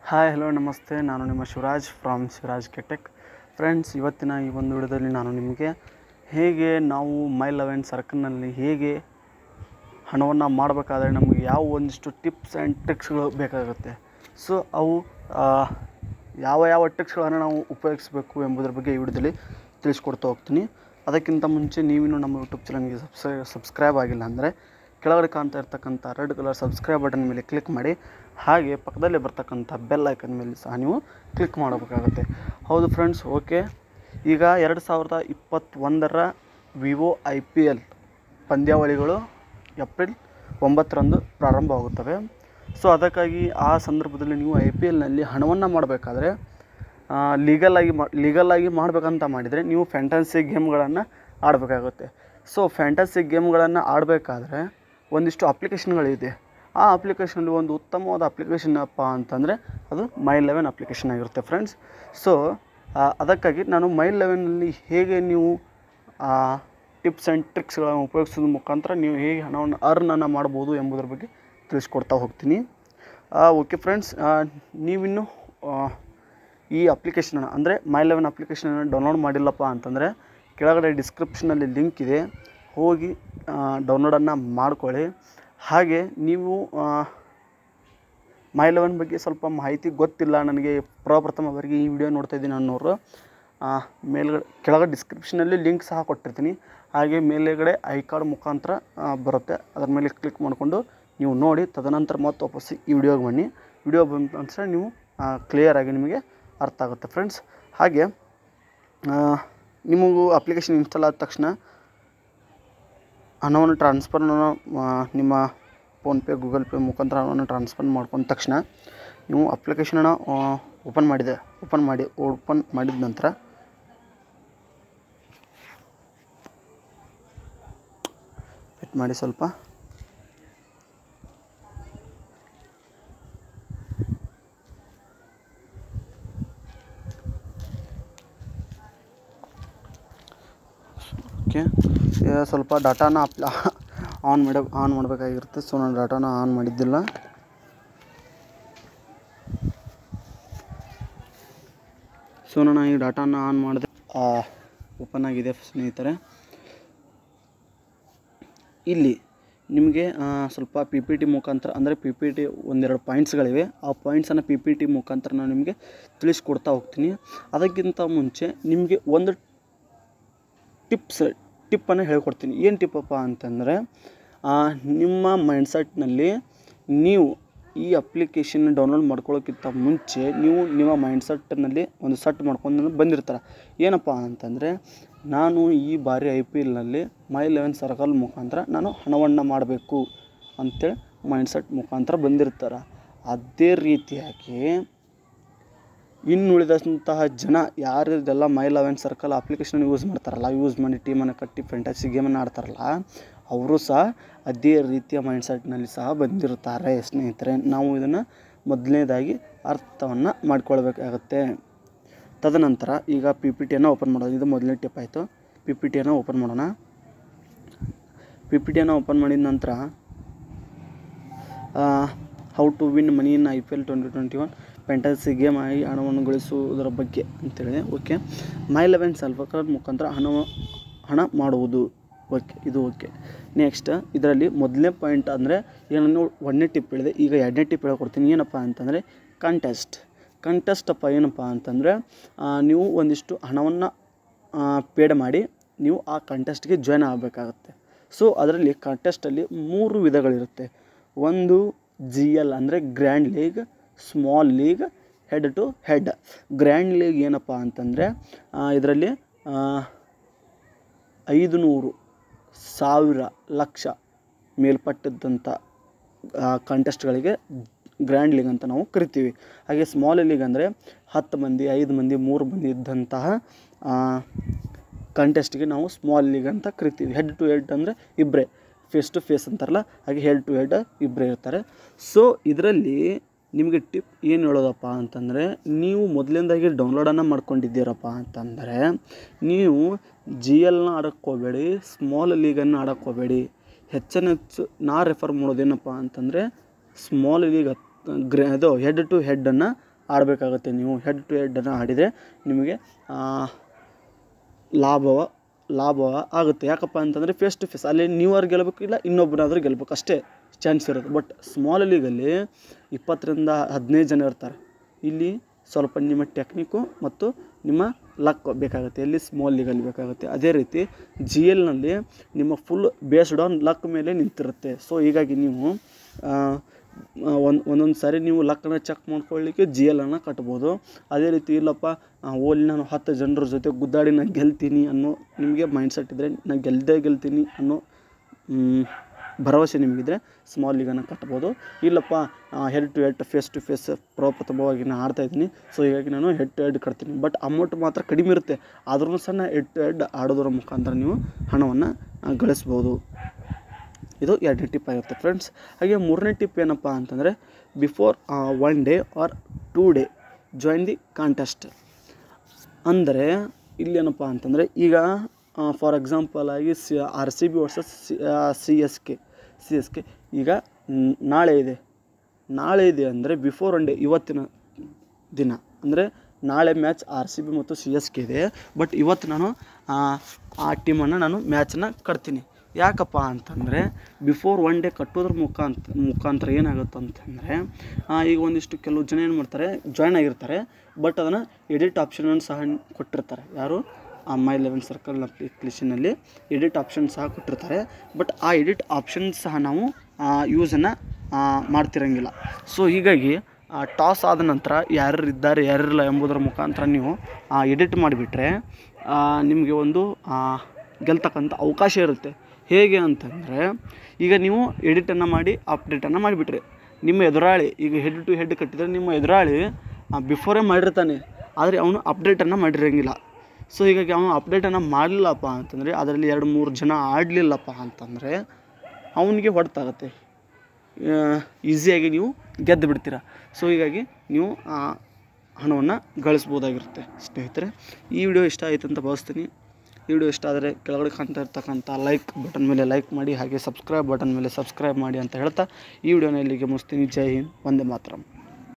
hi hello ನಮಸ್ತೆ ನಾನು ನಿಮ್ಮ ಶಿವರಾಜ್ ಫ್ರಾಮ್ ಶಿವರಾಜ್ ಕೆಟೆಕ್ ಫ್ರೆಂಡ್ಸ್ ಇವತ್ತಿನ ಈ ಒಂದು ವಿಡಿಯೋದಲ್ಲಿ ನಾನು ನಿಮಗೆ ಹೇಗೆ ನಾವು ಮೈ ಲೆವೆನ್ ಸರ್ಕಲ್ನಲ್ಲಿ ಹೇಗೆ ಹಣವನ್ನು ಮಾಡಬೇಕಾದ್ರೆ ನಮಗೆ ಯಾವ ಒಂದಿಷ್ಟು ಟಿಪ್ಸ್ ಆ್ಯಂಡ್ ಟ್ರಿಕ್ಸ್ಗಳು ಬೇಕಾಗುತ್ತೆ ಸೊ ಅವು ಆ, ಯಾವ ಯಾವ ಟ್ರಿಕ್ಸ್ಗಳನ್ನು ನಾವು ಉಪಯೋಗಿಸಬೇಕು ಎಂಬುದರ ಬಗ್ಗೆ ಈ ವಿಡಿಯೋದಲ್ಲಿ ತಿಳಿಸ್ಕೊಡ್ತಾ ಹೋಗ್ತೀನಿ ಅದಕ್ಕಿಂತ ಮುಂಚೆ ನೀವಿನ್ನೂ ನಮ್ಮ ಯೂಟ್ಯೂಬ್ ಚಾನಲ್ಗೆ ಸಬ್ಸ್ಕ್ರೈ ಸಬ್ಸ್ಕ್ರೈಬ್ ಆಗಿಲ್ಲ ಅಂದರೆ ಕೆಳಗಡೆ ಕಾಣ್ತಾ ಇರ್ತಕ್ಕಂಥ ರೆಡ್ ಕಲರ್ ಸಬ್ಸ್ಕ್ರೈಬ್ ಬಟನ್ ಮೇಲೆ ಕ್ಲಿಕ್ ಮಾಡಿ ಹಾಗೆ ಪಕ್ಕದಲ್ಲೇ ಬರ್ತಕ್ಕಂಥ ಬೆಲ್ ಐಕನ್ ಮೇಲೆ ಸಹ ನೀವು ಕ್ಲಿಕ್ ಮಾಡಬೇಕಾಗುತ್ತೆ ಹೌದು ಫ್ರೆಂಡ್ಸ್ ಓಕೆ ಈಗ ಎರಡು ಸಾವಿರದ ಇಪ್ಪತ್ತೊಂದರ ವಿವೋ ಐ ಪಿ ಎಲ್ ಪಂದ್ಯಾವಳಿಗಳು ಏಪ್ರಿಲ್ ಒಂಬತ್ತರಂದು ಪ್ರಾರಂಭವಾಗುತ್ತವೆ ಸೊ ಅದಕ್ಕಾಗಿ ಆ ಸಂದರ್ಭದಲ್ಲಿ ನೀವು ಐ ಪಿ ಎಲ್ನಲ್ಲಿ ಹಣವನ್ನು ಮಾಡಬೇಕಾದ್ರೆ ಲೀಗಲಾಗಿ ಮಾ ಲೀಗಲಾಗಿ ಮಾಡಬೇಕಂತ ಮಾಡಿದರೆ ನೀವು ಫ್ಯಾಂಟಸಿ ಗೇಮ್ಗಳನ್ನು ಆಡಬೇಕಾಗುತ್ತೆ ಸೊ ಫ್ಯಾಂಟಸಿ ಗೇಮ್ಗಳನ್ನು ಆಡಬೇಕಾದ್ರೆ ಒಂದಿಷ್ಟು ಅಪ್ಲಿಕೇಶನ್ಗಳಿದೆ ಆ ಅಪ್ಲಿಕೇಶನಲ್ಲಿ ಒಂದು ಉತ್ತಮವಾದ ಅಪ್ಲಿಕೇಶನ್ ಅಪ್ಪ ಅಂತಂದರೆ ಅದು ಮೈ ಲೆವೆನ್ ಅಪ್ಲಿಕೇಶನ್ ಆಗಿರುತ್ತೆ ಫ್ರೆಂಡ್ಸ್ ಸೊ ಅದಕ್ಕಾಗಿ ನಾನು ಮೈ ಲೆವೆನಲ್ಲಿ ಹೇಗೆ ನೀವು ಟಿಪ್ಸ್ ಆ್ಯಂಡ್ ಟ್ರಿಕ್ಸ್ಗಳನ್ನು ಉಪಯೋಗಿಸೋದ್ರ ಮುಖಾಂತರ ನೀವು ಹೇಗೆ ಹಣವನ್ನು ಅರ್ನನ್ನು ಮಾಡ್ಬೋದು ಎಂಬುದರ ಬಗ್ಗೆ ತಿಳಿಸ್ಕೊಡ್ತಾ ಹೋಗ್ತೀನಿ ಓಕೆ ಫ್ರೆಂಡ್ಸ್ ನೀವಿನ್ನು ಆ, ಈ ಅಪ್ಲಿಕೇಶನನ್ನು ಅಂದರೆ ಮೈ ಲೆವೆನ್ ಅಪ್ಲಿಕೇಶನನ್ನು ಡೌನ್ಲೋಡ್ ಮಾಡಿಲ್ಲಪ್ಪ ಅಂತಂದರೆ ಕೆಳಗಡೆ ಡಿಸ್ಕ್ರಿಪ್ಷನಲ್ಲಿ ಲಿಂಕ್ ಇದೆ ಹೋಗಿ ಡೌನ್ಲೋಡನ್ನು ಮಾಡ್ಕೊಳ್ಳಿ ಹಾಗೆ ನೀವು ಆ, ಮೈ ಲೆವೆನ್ ಬಗ್ಗೆ ಸ್ವಲ್ಪ ಮಾಹಿತಿ ಗೊತ್ತಿಲ್ಲ ನನಗೆ ಪ್ರಪ್ರಥಮ ಅವರಿಗೆ ಈ ವಿಡಿಯೋ ನೋಡ್ತಾ ಇದ್ದೀನಿ ಅನ್ನೋರು ಆ, ಮೇಲ್ಗಡೆ ಕೆಳಗಡೆ ಡಿಸ್ಕ್ರಿಪ್ಷನಲ್ಲಿ ಲಿಂಕ್ ಸಹ ಕೊಟ್ಟಿರ್ತೀನಿ ಹಾಗೆ ಮೇಲೆಗಡೆ ಐ ಕಾರ್ಡ್ ಮುಖಾಂತರ ಆ, ಬರುತ್ತೆ ಅದರ ಮೇಲೆ ಕ್ಲಿಕ್ ಮಾಡಿಕೊಂಡು ನೀವು ನೋಡಿ ತದನಂತರ ಮತ್ತೆ ವಾಪಸ್ ಈ ವಿಡಿಯೋಗೆ ಬನ್ನಿ ವಿಡಿಯೋ ಬಂದ ನಂತರ ನೀವು ಕ್ಲಿಯರಾಗಿ ನಿಮಗೆ ಅರ್ಥ ಆಗುತ್ತೆ ಫ್ರೆಂಡ್ಸ್ ಹಾಗೆ ಆ, ನಿಮಗೂ ಅಪ್ಲಿಕೇಶನ್ ಇನ್ಸ್ಟಾಲ್ ಆದ ತಕ್ಷಣ ಹಣವನ್ನು ಟ್ರಾನ್ಸ್ಫರ್ನ ನಿಮ್ಮ ಫೋನ್ಪೇ ಗೂಗಲ್ ಪೇ ಮುಖಾಂತರ ಹಣವನ್ನು ಟ್ರಾನ್ಸ್ಫರ್ ಮಾಡ್ಕೊಂಡ ತಕ್ಷಣ ನೀವು ಅಪ್ಲಿಕೇಶನನ್ನು ಓಪನ್ ಮಾಡಿದೆ ಓಪನ್ ಮಾಡಿ ಓಪನ್ ಮಾಡಿದ ನಂತರ ವೆಟ್ ಮಾಡಿ ಸ್ವಲ್ಪ ಓಕೆ ಈಗ ಸ್ವಲ್ಪ ಡಾಟಾನ ಅಪ್ಲ ಆನ್ ಮಾಡ ಆನ್ ಮಾಡಬೇಕಾಗಿರುತ್ತೆ ಸೊ ನಾನು ಡಾಟಾನ ಆನ್ ಮಾಡಿದ್ದಿಲ್ಲ ಸೊ ನಾನು ಈ ಡಾಟಾನ ಆನ್ ಮಾಡಿದೆ ಓಪನ್ ಆಗಿದೆ ಸ್ನೇಹಿತರೆ ಇಲ್ಲಿ ನಿಮಗೆ ಆ, ಸ್ವಲ್ಪ ಪಿ ಪಿ ಟಿ ಮುಖಾಂತರ ಅಂದರೆ ಪಿ ಪಿ ಟಿ ಒಂದೆರಡು ಪಾಯಿಂಟ್ಸ್ಗಳಿವೆ ಆ ಪಾಯಿಂಟ್ಸನ್ನು ಪಿ ಪಿ ಟಿ ಮುಖಾಂತರ ನಾನು ನಿಮಗೆ ತಿಳಿಸ್ಕೊಡ್ತಾ ಹೋಗ್ತೀನಿ ಅದಕ್ಕಿಂತ ಮುಂಚೆ ನಿಮಗೆ ಒಂದು ಟಿಪ್ಸ್ ಟಿಪ್ಪನ್ನು ಹೇಳ್ಕೊಡ್ತೀನಿ ಏನು ಟಿಪ್ಪಪ್ಪ ಅಂತಂದರೆ ಆ, ನಿಮ್ಮ ಮೈಂಡ್ಸೆಟ್ನಲ್ಲಿ ನೀವು ಈ ಅಪ್ಲಿಕೇಶನ್ ಡೌನ್ಲೋಡ್ ಮಾಡ್ಕೊಳ್ಳೋಕ್ಕಿಂತ ಮುಂಚೆ ನೀವು ನಿಮ್ಮ ಮೈಂಡ್ಸೆಟ್ನಲ್ಲಿ ಒಂದು ಸೆಟ್ ಮಾಡ್ಕೊಂಡು ಬಂದಿರ್ತಾರೆ ಏನಪ್ಪ ಅಂತಂದರೆ ನಾನು ಈ ಬಾರಿ ಐ ಪಿ ಎಲ್ನಲ್ಲಿ ಮೈ ಲೆವೆನ್ ಸರ್ಕಲ್ ಮುಖಾಂತರ ನಾನು ಹಣವನ್ನು ಮಾಡಬೇಕು ಅಂತೇಳಿ ಮೈಂಡ್ಸೆಟ್ ಮುಖಾಂತರ ಬಂದಿರ್ತಾರೆ ಅದೇ ರೀತಿಯಾಗಿ ಇನ್ನುಳಿದಂತಹ ಜನ ಯಾರು ಇದೆಲ್ಲ My Eleven circle application use ಮಾಡ್ತಾರಲ್ಲ ಯೂಸ್ ಮಾಡಿ ಟೀಮನ್ನು ಕಟ್ಟಿ ಫ್ಯಾಂಟಸಿ ಗೇಮನ್ನು ಆಡ್ತಾರಲ್ಲ ಅವರು ಸಹ ಅದೇ ರೀತಿಯ ಮೈಂಡ್ಸೆಟ್ನಲ್ಲಿ ಸಹ ಬಂದಿರ್ತಾರೆ ಸ್ನೇಹಿತರೆ ನಾವು ಇದನ್ನು ಮೊದಲನೇದಾಗಿ ಅರ್ಥವನ್ನು ಮಾಡ್ಕೊಳ್ಬೇಕಾಗತ್ತೆ ತದನಂತರ ಈಗ ಪಿ ಪಿ ಟಿಯನ್ನು ಓಪನ್ ಮಾಡೋದು ಇದು ಮೊದಲನೇ ಟಿಪ್ ಆಯಿತು ಪಿ ಪಿ ಟಿಯನ್ನು ಓಪನ್ ಮಾಡೋಣ ಪಿ ಪಿ ಟಿಯನ್ನು ಓಪನ್ ಮಾಡಿದ ನಂತರ how to win money in I P L twenty twenty one fantasy game ಆಗಿ ಹಣವನ್ನು ಗಳಿಸುವುದರ ಬಗ್ಗೆ ಅಂತೇಳಿ ಓಕೆ ಮೈ ಲೆವೆನ್ ಸಲ್ಫಕರ್ ಮುಖಾಂತರ ಹಣ ಹಣ ಮಾಡುವುದು ಓಕೆ ಇದು ಓಕೆ ನೆಕ್ಸ್ಟ್ ಇದರಲ್ಲಿ ಮೊದಲನೇ ಪಾಯಿಂಟ್ ಅಂದರೆ ಏನನ್ನು ಒಂದನೇ ಟಿಪ್ ಹೇಳಿದೆ ಈಗ ಎರಡನೇ ಟಿಪ್ ಹೇಳ್ಕೊಡ್ತೀನಿ ಏನಪ್ಪ ಅಂತಂದರೆ ಕಂಟೆಸ್ಟ್ ಕಂಟೆಸ್ಟ್ ಅಪ್ಪ ಏನಪ್ಪ ಅಂತಂದರೆ ಆ, ನೀವು ಒಂದಿಷ್ಟು ಹಣವನ್ನು ಪೇಡ್ ಮಾಡಿ ನೀವು ಆ ಕಂಟೆಸ್ಟ್ಗೆ ಜಾಯ್ನ್ ಆಗಬೇಕಾಗತ್ತೆ ಸೊ ಅದರಲ್ಲಿ ಕಂಟೆಸ್ಟಲ್ಲಿ ಮೂರು ವಿಧಗಳಿರುತ್ತೆ ಒಂದು ಜಿ ಎಲ್ ಅಂದರೆ grand league small league head to head grand league ಏನಪ್ಪ ಅಂತಂದರೆ ಇದರಲ್ಲಿ ಐದು ನೂರು ಸಾವಿರ ಲಕ್ಷ ಮೇಲ್ಪಟ್ಟಿದ್ದಂಥ ಕಂಟೆಸ್ಟ್ಗಳಿಗೆ ಗ್ರ್ಯಾಂಡ್ ಲೀಗ್ ಅಂತ ನಾವು ಕರಿತೀವಿ ಹಾಗೆ ಸ್ಮಾಲ್ ಲೀಗ್ ಅಂದರೆ ಹತ್ತು ಮಂದಿ ಐದು ಮಂದಿ ಮೂರು ಮಂದಿ ಇದ್ದಂತಹ ಕಂಟೆಸ್ಟ್ಗೆ ನಾವು ಸ್ಮಾಲ್ ಲೀಗ್ ಅಂತ ಕರಿತೀವಿ ಹೆಡ್ ಟು ಹೆಡ್ ಅಂದರೆ ಇಬ್ಬರೇ ಫೇಸ್ ಟು ಫೇಸ್ ಅಂತಾರಲ್ಲ ಹಾಗೆ ಹೆಡ್ ಟು ಹೆಡ್ ಇಬ್ಬರೇ ಇರ್ತಾರೆ ಸೊ ಇದರಲ್ಲಿ ನಿಮಗೆ ಟಿಪ್ ಏನು ಹೇಳೋದಪ್ಪ ಅಂತಂದರೆ ನೀವು ಮೊದಲಿಂದಾಗಿ ಡೌನ್ಲೋಡನ್ನು ಮಾಡ್ಕೊಂಡಿದ್ದೀರಪ್ಪ ಅಂತಂದರೆ ನೀವು ಜಿ ಎಲ್ನ ಆಡೋಕ್ಕೆ ಹೋಗಬೇಡಿ ಸ್ಮಾಲ್ ಲೀಗನ್ನು ಆಡೋಕ್ಕೆ ಹೋಗಬೇಡಿ ಹೆಚ್ಚಿನ ಹೆಚ್ಚು ನಾ ರೆಫರ್ ಮಾಡೋದೇನಪ್ಪ ಅಂತಂದರೆ ಸ್ಮಾಲ್ ಲೀಗ್ ಗ್ರ ಇದು ಹೆಡ್ ಟು ಹೆಡ್ಡನ್ನು ಆಡಬೇಕಾಗುತ್ತೆ ನೀವು ಹೆಡ್ ಟು ಹೆಡ್ಡನ್ನು ಆಡಿದರೆ ನಿಮಗೆ ಆ, ಲಾಭವ ಲಾಭ ಆಗುತ್ತೆ ಯಾಕಪ್ಪ ಅಂತಂದರೆ ಫೇಸ್ ಟು ಫೇಸ್ ಅಲ್ಲಿ ನೀವಾರು ಗೆಲ್ಲಬೇಕು ಇಲ್ಲ ಇನ್ನೊಬ್ಬರಾದ್ರೂ ಗೆಲ್ಲಬೇಕು ಅಷ್ಟೇ ಚಾನ್ಸ್ ಇರೋದು ಬಟ್ ಸ್ಮಾಲ್ ಲೀಗಲ್ಲಿ ಇಪ್ಪತ್ತರಿಂದ ಹದಿನೈದು ಜನ ಇರ್ತಾರೆ ಇಲ್ಲಿ ಸ್ವಲ್ಪ ನಿಮ್ಮ ಟೆಕ್ನಿಕ್ಕು ಮತ್ತು ನಿಮ್ಮ ಲಕ್ ಬೇಕಾಗುತ್ತೆ ಎಲ್ಲಿ ಸ್ಮಾಲ್ ಲೀಗಲ್ಲಿ ಬೇಕಾಗುತ್ತೆ ಅದೇ ರೀತಿ ಜಿ ಎಲ್ನಲ್ಲಿ ನಿಮ್ಮ ಫುಲ್ ಬೇಸ್ಡ್ ಆನ್ ಲಕ್ ಮೇಲೆ ನಿಂತಿರುತ್ತೆ ಸೊ ಹೀಗಾಗಿ ನೀವು ಒಂದು ಒಂದೊಂದು ಸಾರಿ ನೀವು ಲಕ್ಕನ್ನ ಚೆಕ್ ಮಾಡ್ಕೊಳ್ಳಿಕ್ಕೆ ಜಿ ಎಲ್ಲನ್ನು ಕಟ್ಬೋದು ಅದೇ ರೀತಿ ಇಲ್ಲಪ್ಪ ಆ, ಓಲಿ ನಾನು ಹತ್ತು ಜನರ ಜೊತೆ ಗುದ್ದಾಡಿ ನಾನು ಗೆಲ್ತೀನಿ ಅನ್ನೋ ನಿಮಗೆ ಮೈಂಡ್ಸೆಟ್ ಇದ್ದರೆ ನಾನು ಗೆಲ್ಲದೇ ಗೆಲ್ತೀನಿ ಅನ್ನೋ ಮ್, ಭರವಸೆ ನಿಮಗಿದ್ರೆ ಸ್ಮಾಲ್ ಲೀಗನ್ನು ಕಟ್ಬೋದು ಇಲ್ಲಪ್ಪ head to head face to face ಪ್ರಪ್ರಥಮವಾಗಿ ನಾನು ಆಡ್ತಾ ಇದ್ದೀನಿ ಸೊ ಹೀಗಾಗಿ ನಾನು ಹೆಡ್ ಟು ಹೆಡ್ ಕಟ್ತೀನಿ ಬಟ್ ಅಮೌಂಟ್ ಮಾತ್ರ ಕಡಿಮೆ ಇರುತ್ತೆ ಆದ್ರೂ ಸಹ ಹೆಡ್ ಟು ಹೆಡ್ ಆಡೋದ್ರ ಮುಖಾಂತರ ನೀವು ಹಣವನ್ನು ಆ, ಗಳಿಸ್ಬೋದು ಇದು ಎರಡನೇ ಟಿಪ್ ಆಗಿರುತ್ತೆ ಫ್ರೆಂಡ್ಸ್ ಹಾಗೆ ಮೂರನೇ ಟಿಪ್ ಏನಪ್ಪ ಅಂತಂದರೆ before one day or two day join the contest ಅಂದರೆ ಇಲ್ಲೇನಪ್ಪ ಅಂತಂದರೆ ಈಗ ಫಾರ್ ಎಕ್ಸಾಂಪಲ್ ಆಗಿ C R C B versus C S K C S K ಈಗ ನ್- ನಾಳೆ ಇದೆ ನಾಳೆ ಇದೆ ಅಂದರೆ ಬಿಫೋರ್ ಒನ್ ಡೇ ಇವತ್ತಿನ ದಿನ ಅಂದರೆ ನಾಳೆ ಮ್ಯಾಚ್ ಆರ್ ಸಿ ಬಿ ಮತ್ತು ಸಿ ಎಸ್ ಕೆ ಇದೆ ಬಟ್ ಇವತ್ತು ನಾನು ಆ, ಆ ಟೀಮನ್ನು ನಾನು ಮ್ಯಾಚನ್ನ ಕಟ್ತೀನಿ ಯಾಕಪ್ಪ ಅಂತಂದರೆ ಬಿಫೋರ್ ಒನ್ ಡೇ ಕಟ್ಟೋದ್ರ ಮುಖಾಂತ ಮುಖಾಂತರ ಏನಾಗುತ್ತೆ ಅಂತಂದರೆ ಈಗ ಒಂದಿಷ್ಟು ಕೆಲವು ಜನ ಏನು ಮಾಡ್ತಾರೆ ಜಾಯ್ನ್ ಆಗಿರ್ತಾರೆ ಬಟ್ ಅದನ್ನು ಎಡಿಟ್ ಆಪ್ಷನನ್ನು ಸಹ ಕೊಟ್ಟಿರ್ತಾರೆ ಯಾರು ಆ ಮೈ ಲೆವೆನ್ ಸರ್ಕಲ್ ಅಪ್ಲಿಕೇಶನಲ್ಲಿ ಎಡಿಟ್ ಆಪ್ಷನ್ ಸಹ ಕೊಟ್ಟಿರ್ತಾರೆ ಬಟ್ ಆ ಎಡಿಟ್ ಆಪ್ಷನ್ ಸಹ ನಾವು ಯೂಸನ್ನು ಮಾಡ್ತಿರಂಗಿಲ್ಲ ಸೊ ಹೀಗಾಗಿ ಟಾಸ್ ಆದ ನಂತರ ಯಾರ್ಯಾರು ಇದ್ದಾರೆ ಯಾರಿಲ್ಲ ಎಂಬುದರ ಮುಖಾಂತರ ನೀವು ಎಡಿಟ್ ಮಾಡಿಬಿಟ್ರೆ ನಿಮಗೆ ಒಂದು ಆ, ಗೆಲ್ತಕ್ಕಂಥ ಅವಕಾಶ ಇರುತ್ತೆ ಹೇಗೆ ಅಂತಂದರೆ ಈಗ ನೀವು ಎಡಿಟನ್ನು ಮಾಡಿ ಅಪ್ಡೇಟನ್ನು ಮಾಡಿಬಿಟ್ರಿ ನಿಮ್ಮ ಎದುರಾಳಿ ಈಗ ಹೆಡ್ ಟು ಹೆಡ್ ಕಟ್ಟಿದರೆ ನಿಮ್ಮ ಎದುರಾಳಿ ಬಿಫೋರೇ ಮಾಡಿರ್ತಾನೆ ಆದರೆ ಅವನು ಅಪ್ಡೇಟನ್ನು ಮಾಡಿರಂಗಿಲ್ಲ ಸೊ ಹೀಗಾಗಿ ಅವನು ಅಪ್ಡೇಟನ್ನು ಮಾಡಲಿಲ್ಲಪ್ಪ ಅಂತಂದರೆ ಅದರಲ್ಲಿ ಎರಡು ಮೂರು ಜನ ಆಡಲಿಲ್ಲಪ್ಪ ಅಂತಂದರೆ ಅವನಿಗೆ ಹೊಡೆತಾಗತ್ತೆ ಈಸಿಯಾಗಿ ನೀವು ಗೆದ್ದು ಬಿಡ್ತೀರ ಸೊ ಹೀಗಾಗಿ ನೀವು ಆ ಹಣವನ್ನು ಗಳಿಸ್ಬೋದಾಗಿರುತ್ತೆ ಸ್ನೇಹಿತರೆ ಈ ವಿಡಿಯೋ ಇಷ್ಟ ಆಯಿತು ಅಂತ ಭಾವಿಸ್ತೀನಿ ಈ ವಿಡಿಯೋ ಇಷ್ಟ ಆದರೆ ಕೆಳಗಡೆ ಕಾಣ್ತಾ ಇರ್ತಕ್ಕಂಥ ಲೈಕ್ ಬಟನ್ ಮೇಲೆ ಲೈಕ್ ಮಾಡಿ ಹಾಗೆ ಸಬ್ಸ್ಕ್ರೈಬ್ ಬಟನ್ ಮೇಲೆ ಸಬ್ಸ್ಕ್ರೈಬ್ ಮಾಡಿ ಅಂತ ಹೇಳ್ತಾ ಈ ವಿಡಿಯೋನ ಇಲ್ಲಿಗೆ ಮುಗಿಸ್ತೀನಿ ಜೈ ಹಿಂದ್ ಒಂದೇ ಮಾತ್ರ